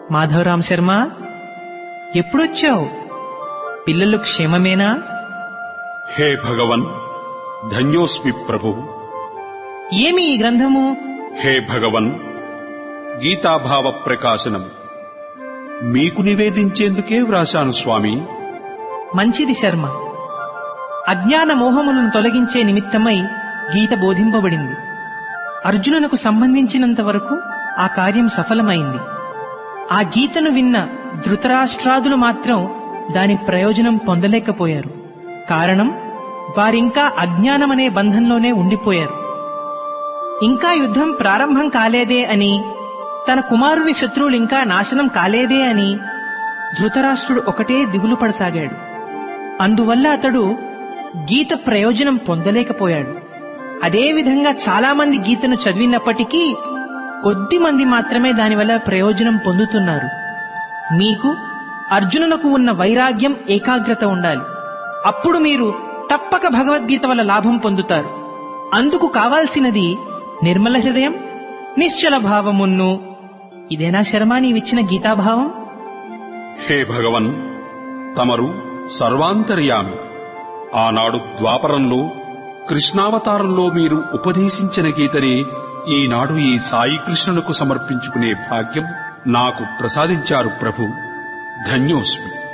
మాధవరాం శర్మ ఎప్పుడొచ్చావు పిల్లలు క్షేమమేనా హే భగవన్ ధన్యోస్మి ప్రభు ఏమి ఈ గ్రంథము హే భగవన్ గీతాభావ ప్రకాశనం మీకు నివేదించేందుకే వ్రాశాను స్వామి మంచిది శర్మ అజ్ఞాన మోహములను తొలగించే నిమిత్తమై గీత బోధింపబడింది అర్జునునకు సంబంధించినంత వరకు ఆ కార్యం సఫలమైంది ఆ గీతను విన్న ధృతరాష్ట్రాదులు మాత్రం దాని ప్రయోజనం పొందలేకపోయారు కారణం వారింకా అజ్ఞానమనే బంధంలోనే ఉండిపోయారు ఇంకా యుద్ధం ప్రారంభం కాలేదే అని తన కుమారుని శత్రువులు ఇంకా నాశనం కాలేదే అని ధృతరాష్ట్రుడు ఒకటే దిగులు పడసాగాడు అందువల్ల అతడు గీత ప్రయోజనం పొందలేకపోయాడు అదేవిధంగా చాలా మంది గీతను చదివినప్పటికీ కొద్ది మంది మాత్రమే దానివల్ల ప్రయోజనం పొందుతున్నారు మీకు అర్జునునకు ఉన్న వైరాగ్యం ఏకాగ్రత ఉండాలి అప్పుడు మీరు తప్పక భగవద్గీత వల్ల లాభం పొందుతారు అందుకు కావాల్సినది నిర్మల హృదయం నిశ్చల భావమున్ను ఇదేనా శర్మ నీవిచ్చిన గీతాభావం హే భగవన్ తమరు సర్వాంతర్యామి ఆనాడు ద్వాపరంలో కృష్ణావతారంలో మీరు ఉపదేశించిన గీతనే ఈనాడు ఈ సాయి కృష్ణునకు సమర్పించుకునే భాగ్యం నాకు ప్రసాదించారు ప్రభు ధన్యోస్మి